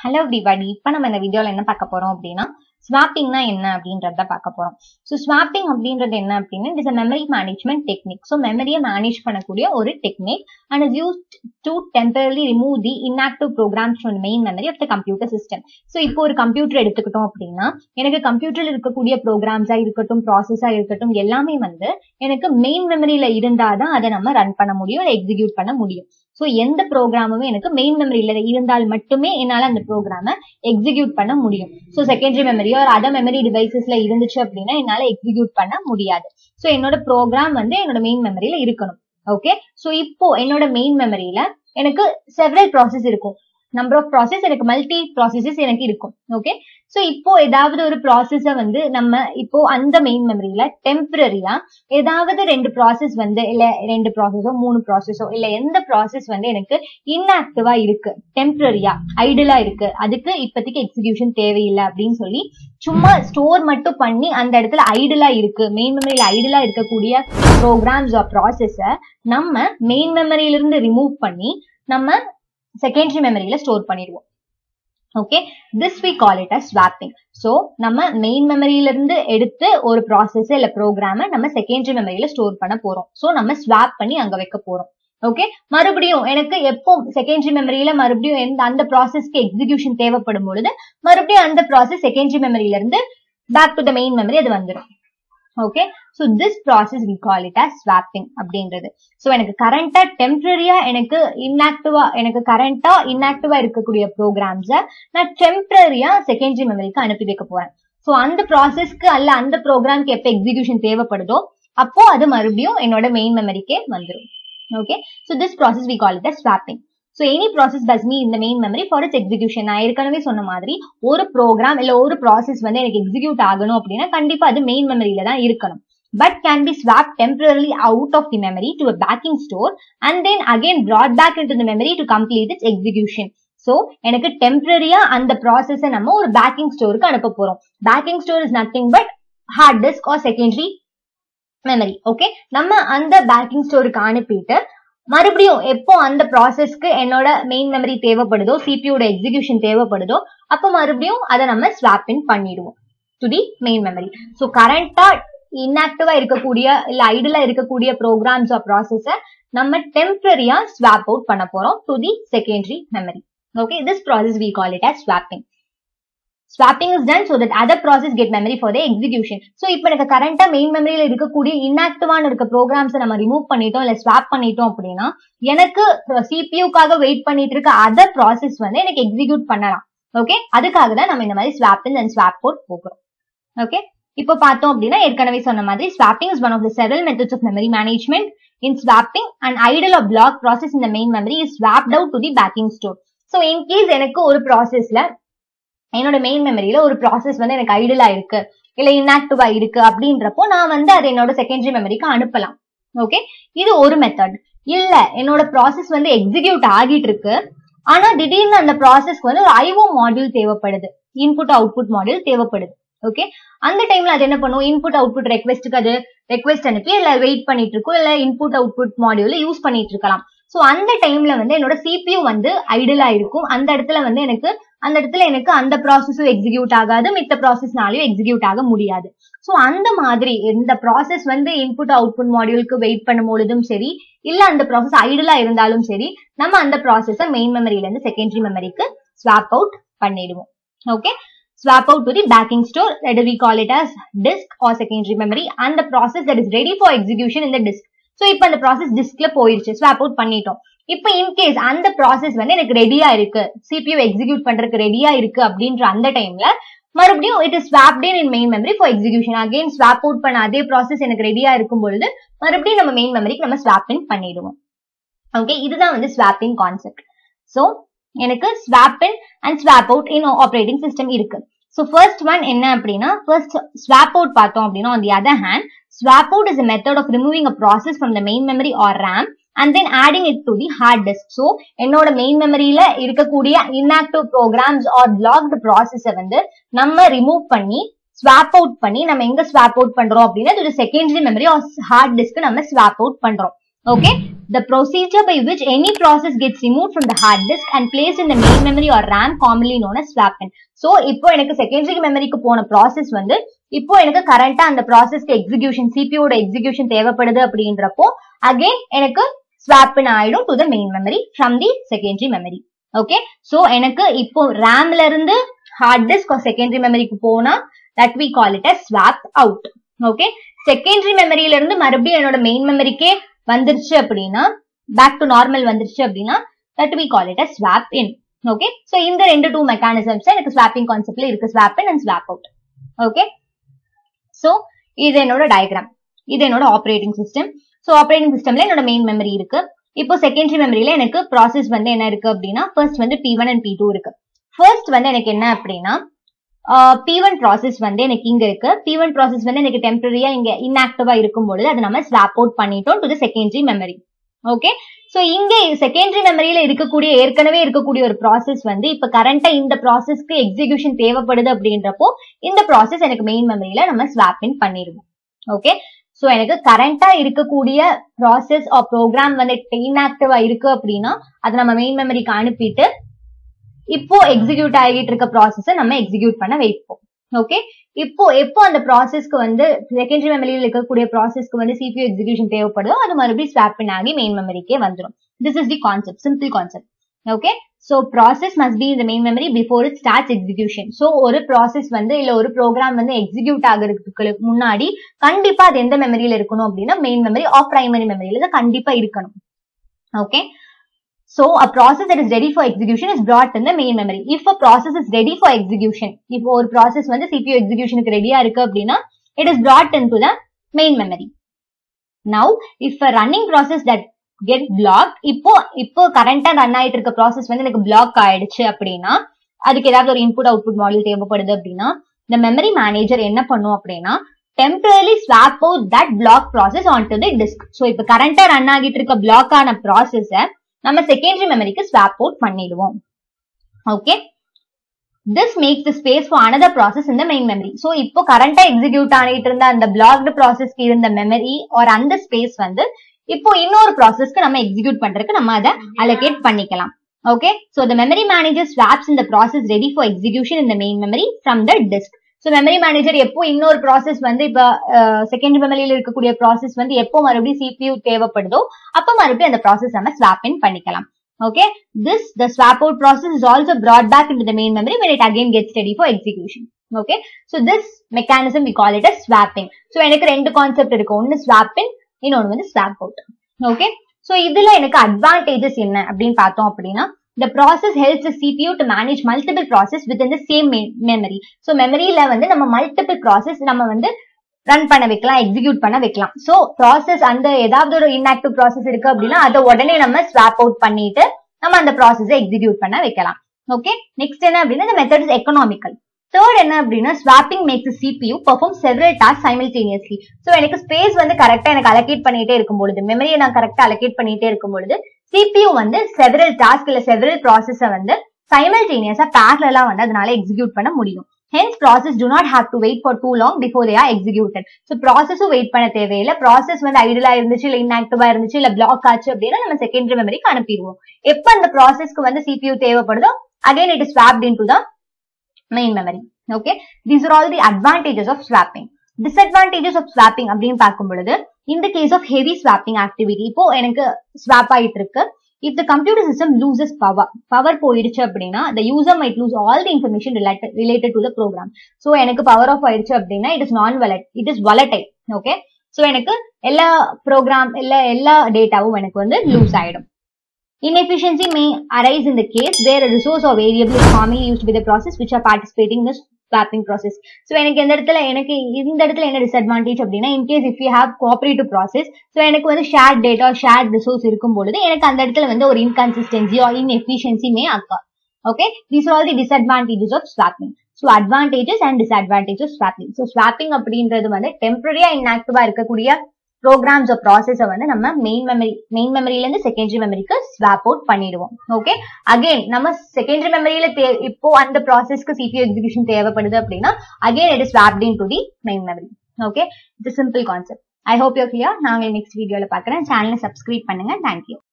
Hello everybody இப்போ நம்ம இந்த வீடியோல என்ன பார்க்க போறோம் அப்படின்னா ஸ்வாப்பிங்னா என்ன அப்படின்றத பார்க்க போறோம் ஸோ ஸ்வாப்பிங் அப்படின்றது என்ன அப்படின்னா it is uh memory management technique so மெமரியை மேனேஜ் பண்ணக்கூடிய ஒரு technique and is use to temporarily remove the inactive programs from the main memory of the computer system so இப்போ ஒரு கம்ப்யூட்டர் எடுத்துக்கிட்டோம் அப்படின்னா எனக்கு கம்ப்யூட்டர்ல இருக்கக்கூடிய ப்ரோக்ராம்ஸா இருக்கட்டும் ப்ராசஸா இருக்கட்டும் எல்லாமே வந்து எனக்கு மெயின் மெமரியில இருந்தாதான் அதை நம்ம ரன் பண்ண முடியும் அதை எக்ஸிக்யூட் பண்ண முடியும் ஸோ எந்த ப்ரோக்ராமுமே எனக்கு மெயின் மெமரியில இருந்தால் மட்டுமே என்னால அந்த ப்ரோக்ராமை எக்ஸிக்யூட் பண்ண முடியும் ஸோ செகண்டரி மெமரியோ ஒரு அதர் மெமரி டிவைசஸ்ல இருந்துச்சு அப்படின்னா என்னால எக்ஸிக்யூட் பண்ண முடியாது ஸோ என்னோட ப்ரோக்ராம் வந்து என்னோட மெயின் மெமரியில இருக்கணும் ஓகே ஸோ இப்போ என்னோட மெயின் மெமரியில எனக்கு செவரல் ப்ராசஸ் இருக்கும் நம்பர் ஆஃப் ப்ராசஸ் எனக்கு மல்டி ப்ராசஸஸ் எனக்கு இருக்கும் ஓகே ஸோ இப்போ ஏதாவது ஒரு ப்ராசஸ வந்து நம்ம இப்போ அந்த மெயின் மெமரியில டெம்பரரியா ஏதாவது ரெண்டு ப்ராசஸ் வந்து இல்ல ரெண்டு ப்ராசஸோ மூணு ப்ராசஸோ இல்ல எந்த ப்ராசஸ் வந்து எனக்கு இன்ஆக்டிவா இருக்கு டெம்பரரியா ஐடியலா இருக்கு அதுக்கு இப்போதைக்கு எக்ஸிகியூஷன் தேவையில்லை அப்படின்னு சொல்லி சும்மா ஸ்டோர் மட்டும் பண்ணி அந்த இடத்துல ஐடியலா இருக்கு மெயின் மெமரியில ஐடியலா இருக்கக்கூடிய ப்ரோக்ராம்ஸ் ஆர் ப்ராசஸ நம்ம மெயின் மெமரியில இருந்து ரிமூவ் பண்ணி நம்ம செகண்டரி மெமரியில ஸ்டோர் பண்ணிடுவோம் okay this we call it as swapping so நம்ம மெயின் மெமரியில இருந்து எடுத்து ஒரு ப்ராசஸ் இல்ல ப்ரோக்ராம நம்ம செகண்டரி மெமரியில ஸ்டோர் பண்ண போறோம் ஸோ நம்ம ஸ்வாப் பண்ணி அங்க வைக்க போறோம் ஓகே மறுபடியும் எனக்கு எப்போ செகண்டரி மெமரியில மறுபடியும் எந்த அந்த ப்ராசஸ்க்கு எக்ஸிகியூஷன் தேவைப்படும் பொழுது மறுபடியும் அந்த ப்ராசஸ் செகண்டரி மெமரியில இருந்து back to the main memory அது வந்துடும் okay so this process we call it as swapping அப்படின்றது ஸோ எனக்கு கரண்டா டெம்பரரியா எனக்கு இன்ஆக்டிவா எனக்கு கரண்டா இன்ஆக்டிவா இருக்கக்கூடிய ப்ரோக்ராம்ஸை நான் டெம்பரரியா செகண்டரி மெமரிக்கு அனுப்பி வைக்க போறேன் ஸோ அந்த ப்ராசஸ்க்கு அல்ல அந்த ப்ரோக்ராம்க்கு எப்போ எக்ஸிகியூஷன் தேவைப்படுதோ அப்போ அது மறுபடியும் என்னோட மெயின் மெமரிக்கே வந்துடும் okay so this process we call it as swapping so any process does me இந்த main memory for its execution நான் ஏற்கனவே சொன்ன மாதிரி ஒரு ப்ரோக்ராம் இல்ல ஒரு ப்ராசஸ் வந்து எனக்கு எக்ஸிக்யூட் ஆகணும் அப்படின்னா கண்டிப்பா அது மெயின் மெமரியில தான் இருக்கணும் but can be swap temporarily out of the memory to uh backing store and then again brought back in to the memory to complete its execution so எனக்கு டெம்பரரியா அந்த ப்ராசஸை நம்ம ஒரு பேக்கிங் ஸ்டோருக்கு அனுப்ப போறோம் backing store is nothing but hard disk or secondary memory okay நம்ம அந்த பேக்கிங் ஸ்டோருக்கு அனுப்பிட்டு மறுபடியும் எப்போ அந்த ப்ராசஸ்க்கு என்னோட மெயின் மெமரி தேவைப்படுதோ சிபியோட எக்ஸிகியூஷன் தேவைப்படுதோ அப்போ மறுபடியும் அதை நம்ம ஸ்வாப் இன் பண்ணிடுவோம் to the main memory so கரண்டா இன்ஆக்டிவா இருக்கக்கூடிய இல்ல ஐடியலா இருக்கக்கூடிய ப்ரோக்ராம்ஸ் ஆர் ப்ராசஸ நம்ம டெம்பரரியா ஸ்வாப் அவுட் பண்ண போறோம் to the secondary memory okay this process we call it as swapping swapping is done so that other process get memory for the execution so இப்போ எனக்கு கரண்டா மெயின் மெமரியில இருக்கக்கூடிய இன்ஆக்டிவான இருக்க ப்ரோக்ராம்ஸை நம்ம ரிமூவ் பண்ணிட்டோம் இல்ல ஸ்வாப் பண்ணிட்டோம் அப்படின்னா எனக்கு சிபியூக்காக வெயிட் பண்ணிட்டு இருக்க அதர் ப்ராசஸ் வந்து எனக்கு எக்ஸிக்யூட் பண்ணலாம் ஓகே அதுக்காக தான் நம்ம இந்த மாதிரி swap in and swap out போகிறோம் ஓகே இப்போ பார்த்தோம் அப்படின்னா ஏற்கனவே சொன்ன மாதிரி swapping is one of the several methods of memory management in swapping and idle of block process இந்த main memory is swapped out to the backing store so in case எனக்கு ஒரு ப்ராசஸ்ல என்னோட மெயின் மெமரியில ஒரு ப்ராசஸ் வந்து எனக்கு ஐடலா இருக்கு இல்ல இன்ஆக்டிவா இருக்கு அப்படின்றப்போ நான் வந்து அதை என்னோட செகண்டரி மெமரிக்கு அனுப்பலாம் ஓகே இது ஒரு மெத்தட் இல்ல என்னோட ப்ராசஸ் வந்து எக்ஸிக்யூட் ஆகிட்டு இருக்கு ஆனா திடீர்னு அந்த ப்ராசஸ்க்கு வந்து ஒரு ஐஓ மாடியூல் தேவைப்படுது இன்புட் அவுட்புட் மாடியூல் தேவைப்படுது ஓகே அந்த டைம்ல அது என்ன பண்ணும் இன்புட் அவுட்புட் ரெக்வெஸ்ட்டுக்கு அது ரெக்வெஸ்ட் அனுப்பி இல்ல வெயிட் பண்ணிட்டு இருக்கும் இல்ல இன்புட் அவுட்புட் மாடியூல யூஸ் பண்ணிட்டு இருக்கலாம் ஸோ அந்த டைம்ல வந்து என்னோட சிபியூ வந்து ஐடலா இருக்கும் அந்த இடத்துல வந்து எனக்கு அந்த இடத்துல எனக்கு அந்த ப்ராசஸும் எக்ஸிக்யூட் ஆகாது மித்த ப்ராசஸ்னாலையும் எக்ஸிக்யூட் ஆக முடியாது ஸோ அந்த மாதிரி இந்த ப்ராசஸ் வந்து இன்புட் அவுட்புட் மாடியூலுக்கு வெயிட் பண்ணும் பொழுதும் சரி இல்ல அந்த ப்ராசஸ் ஐடலா இருந்தாலும் சரி நம்ம அந்த ப்ராசஸை மெயின் மெமரியில இருந்து செகண்டரி மெமரிக்கு ஸ்வாப் அவுட் பண்ணிடுவோம் okay swap out to the backing store that we call it as disk or secondary memory and the process that is ready for execution in the disk so இப்போ அந்த process டிஸ்க்ல போயிருச்சு swap out பண்ணிட்டோம் இப்போ in case அந்த process வந்து எனக்கு ரெடியா இருக்கு சிபியூ எக்ஸிக்யூட் பண்றதுக்கு ரெடியா இருக்கு அப்படின்ற அந்த டைம்ல மறுபடியும் it is swapped in in main memory for execution again swap out பண்ண அதே ப்ராசஸ் எனக்கு ரெடியா இருக்கும் பொழுது மறுபடியும் நம்ம மெயின் மெமரிக்கு நம்ம ஸ்வாப் இன் பண்ணிடுவோம் ஓகே இதுதான் வந்து ஸ்வாப்பிங் கான்செப்ட் ஸோ எனக்கு swap in and swap out in operating system இருக்கு ஸோ ஃபர்ஸ்ட் ஒன் என்ன அப்படின்னா ஃபர்ஸ்ட் ஸ்வாப் அவுட் பார்த்தோம் அப்படின்னா on the other hand swap out is a method of removing a process from the main memory or RAM and then adding it to the hard disk. So என்னோட main மெமரியில இருக்கக்கூடிய inactive programs or blocked process வந்து நம்ம remove பண்ணி swap out பண்ணி நம்ம எங்க swap out பண்றோம் அப்படின்னா இது secondary memory or hard disk நம்ம ஸ்வாப் அவுட் பண்றோம் Okay, the procedure by which any process gets removed from the hard disk and placed in the main memory or RAM commonly known as swap-in. So இப்போ எனக்கு secondary மெமரிக்கு போன process வந்து இப்போ எனக்கு கரண்டா அந்த ப்ராசஸ்க்கு எக்ஸிகியூஷன் சிபியோட எக்ஸிகியூஷன் தேவைப்படுது அப்படின்றப்போ அகைன் எனக்கு ஸ்வாப் ஆயிடும் to the main memory from the secondary memory okay so எனக்கு இப்போ ரேம்ல இருந்து ஹார்ட் டிஸ்க் செகண்டரி மெமரிக்கு போனா that we call it as swap out okay secondary மெமரியில இருந்து மறுபடியும் என்னோட மெயின் மெமரிக்கே வந்துருச்சு அப்படின்னா பேக் டு நார்மல் வந்துருச்சு அப்படின்னா that we call it as swap in okay so இந்த ரெண்டு டூ மெக்கானிசம்ஸ் எனக்கு ஸ்வாப்பிங் கான்செப்ட்ல இருக்கு swap in and swap out okay so இது என்னோட டயக்ராம் இது என்னோட ஆப்ரேட்டிங் சிஸ்டம் சோ ஆப்ரேட்டிங் சிஸ்டம்ல என்னோட மெயின் மெமரி இருக்கு இப்போ செகண்டரி மெமரியில எனக்கு ப்ராசஸ் வந்து என்ன இருக்கு அப்படின்னா ஃபர்ஸ்ட் வந்து P one and P two இருக்கு ஃபர்ஸ்ட் வந்து எனக்கு என்ன அப்படின்னா பி ஒன் ப்ராசஸ் வந்து எனக்கு இங்க இருக்கு பி ஒன் ப்ராசஸ் வந்து எனக்கு டெம்பரரியா இங்க இன்ஆக்டிவா இருக்கும் பொழுது அதை நம்ம ஸ்வாப் அவுட் பண்ணிட்டோம் to the secondary memory okay so இங்க செகண்டரி மெமரியில இருக்கக்கூடிய ஏற்கனவே இருக்கக்கூடிய ஒரு ப்ராசஸ் வந்து இப்ப கரண்டா இந்த ப்ராசஸ்க்கு எக்ஸிகியூஷன் தேவைப்படுது அப்படின்றப்போ இந்த ப்ராசஸ் எனக்கு மெயின் மெமரியில நம்ம ஸ்வாப் இன் பண்ணிடுவோம் ஓகே சோ எனக்கு கரண்டா இருக்கக்கூடிய ப்ராசஸ் ஆர் ப்ரோக்ராம் வந்து இன்ஆக்டிவா இருக்கு அப்படின்னா அதை நம்ம மெயின் மெமரிக்கு அனுப்பிட்டு இப்போ எக்ஸிக்யூட் ஆகிட்டு இருக்க ப்ராசஸ நம்ம எக்ஸிக்யூட் பண்ண வைப்போம் ஓகே இப்போ எப்போ அந்த ப்ராசஸ்க்கு வந்து செகண்டரி மெமரியில் இருக்கக்கூடிய ப்ராசஸ்க்கு வந்து சிபியூ எக்ஸிகியூஷன் தேவைப்படுதோ அது மறுபடியும் ஸ்வாப் ஆகி மெயின் மெமரிக்கே வந்துடும் this is the concept simple concept okay so process must be இந்த main memory before it starts execution so ஒரு ப்ராசஸ் வந்து இல்ல ஒரு ப்ரோக்ராம் வந்து எக்ஸிக்யூட் ஆகிறதுக்கு முன்னாடி கண்டிப்பா அது எந்த மெமரியில இருக்கணும் அப்படின்னா மெயின் மெமரி ஆர் பிரைமரி மெமரியில தான் கண்டிப்பா இருக்கணும் okay So a process that is ready for execution is brought in the main memory. If a process is ready for execution, if ஒரு process வந்து CPU executionக்கு ரெடியா இருக்கு அப்படின்னா it is brought into the main memory. Now, if a running process that get blocked, இப்போ இப்போ கரண்டா run ஆயிட்டு இருக்க ப்ராசஸ் வந்து எனக்கு பிளாக் ஆயிடுச்சு அப்படின்னா அதுக்கு ஏதாவது ஒரு இன்புட் அவுட்புட் மாடியூல் தேவைப்படுது அப்படின்னா இந்த மெமரி மேனேஜர் என்ன பண்ணும் அப்படின்னா temporary swap out that block process on to the disk so இப்போ கரண்டா ரன் ஆகிட்டு இருக்க பிளாக் ஆன ப்ராசஸை நம்ம செகண்டரி மெமரிக்கு ஸ்வாப் அவுட் பண்ணிடுவோம் okay this makes the space for another process இந்த மெயின் மெமரி ஸோ இப்போ கரண்டா எக்ஸிக்யூட் ஆகிட்டு இருந்த அந்த பிளாக்டு ப்ராசஸ்க்கு இருந்த மெமரி ஆர் அந்த ஸ்பேஸ் வந்து இப்போ இன்னொரு ப்ராசஸ்க்கு நம்ம எக்ஸிக்யூட் பண்றதுக்கு நம்ம அதை அலோகேட் பண்ணிக்கலாம் okay so the memory manager swaps இந்த ப்ராசஸ் ரெடி ஃபார் எக்ஸிக்யூஷன் இந்த main memory from the disk so memory manager எப்போ இன்னொரு ப்ராசஸ் வந்து இப்போ செகண்ட் மெமரியில் இருக்கக்கூடிய ப்ராசஸ் வந்து எப்போ மறுபடியும் சிபியூ தேவைப்படுதோ அப்போ மறுபடியும் அந்த ப்ராசஸ் நம்ம ஸ்வாப் இன் பண்ணிக்கலாம் okay this the swap out process is also brought back into the main memory when it again gets ready for execution okay so this mechanism we call it as swapping so எனக்கு ரெண்டு concept இருக்கு ஒன்னு swap in இன்னொன்னு வந்து swap out okay so இதுல எனக்கு advantages என்ன அப்படின்னு பார்த்தோம் அப்படின்னா the process helps the CPU to manage multiple process within the same memory so மெமரியில வந்து நம்ம multiple process நம்ம வந்து ரன் பண்ண வைக்கலாம் எக்ஸிக்யூட் பண்ண வைக்கலாம் சோ ப்ராசஸ் அந்த ஏதாவது ஒரு இன்ஆக்டிவ் ப்ராசஸ் இருக்கு அப்படின்னா அதை உடனே நம்ம ஸ்வாப் அவுட் பண்ணிட்டு நம்ம அந்த ப்ராசஸை எக்ஸிக்யூட் பண்ண வைக்கலாம் ஓகே நெக்ஸ்ட் என்ன அப்படின்னா இந்த மெத்தட் இஸ் எக்கனாமிக்கல் தேர்ட் என்ன அப்படின்னா swapping makes CPU perform several task simultaneously so எனக்கு ஸ்பேஸ் வந்து கரெக்டா எனக்கு அலோகேட் பண்ணிட்டே இருக்கும் பொழுது மெமரியை நான் கரெக்டா அலோகேட் பண்ணிட்டே இருக்கும் பொழுது சிபியூ வந்து செவரல் டாஸ்க் இல்ல செவரல் ப்ராசஸை வந்து சைமல்டேனியஸா பேரலா வந்து அதனால எக்ஸிக்யூட் பண்ண முடியும் hence process do not have to wait for too long before they are executed so process wait பண்ண தேவையில்லை ப்ராசஸ் வந்து ஐடியலா இருந்துச்சு இல்ல இன்ஆக்டிவா இருந்துச்சு இல்ல பிளாக் ஆச்சு அப்படின்னா நம்ம செகண்டரி மெமரிக்கு அனுப்பிடுவோம் எப்ப அந்த ப்ராசஸ்க்கு வந்து சிபியூ தேவைப்படுதோ again it is swapped in to the main memory okay these are all the advantages of swapping disadvantages of swapping அப்படின்னு பார்க்கும் பொழுது இந்த case of heavy swapping activity இப்போ எனக்கு ஸ்வாப் ஆயிட்டு இருக்கு if the computer system loses power power போயிடுச்சு அப்படின்னா the user might lose all the information related related to the program so எனக்கு power off ஆயிடுச்சு அப்படின்னா it is non volatile it is volatile okay so எனக்கு எல்லா program எல்லா எல்லா டேட்டாவும் எனக்கு வந்து லூஸ் ஆயிடும் inefficiency may arise in the case where a resource or variable is commonly used by the process which are participating in the swapping process so எனக்கு இந்த இடத்துல எனக்கு இந்த இடத்துல என்ன டிஸ்அட்வான்டேஜ் அப்படின்னா in case if you have cooperative process so எனக்கு வந்து ஷேர் டேட்டா ஷேர் ரிசோர்ஸ் இருக்கும் பொழுது எனக்கு அந்த இடத்துல வந்து ஒரு inconsistency R inefficiency may occur okay these are all the disadvantages of swapping so advantages and disadvantages swapping so swapping அப்படின்றது வந்து டெம்பரரியா இன்ஆக்டிவா இருக்கக்கூடிய ப்ரோக்ராம்ஸ் ப்ராசஸை வந்து நம்ம மெயின் மெமரி மெயின் மெமரில இருந்து செகண்டரி மெமரிக்கு ஸ்வாப் அவுட் பண்ணிடுவோம் ஓகே அகைன் நம்ம செகண்டரி மெமரியில இப்போ அந்த ப்ராசஸ்க்கு சிபியூ எக்ஸிகியூஷன் தேவைப்படுது அப்படின்னா again it is swapped in to the main memory okay it's simple concept I hope you clear நான் உங்களை நெக்ஸ்ட் வீடியோல பாக்குறேன் சேனலை சப்ஸ்கிரைப் பண்ணுங்க தேங்க்யூ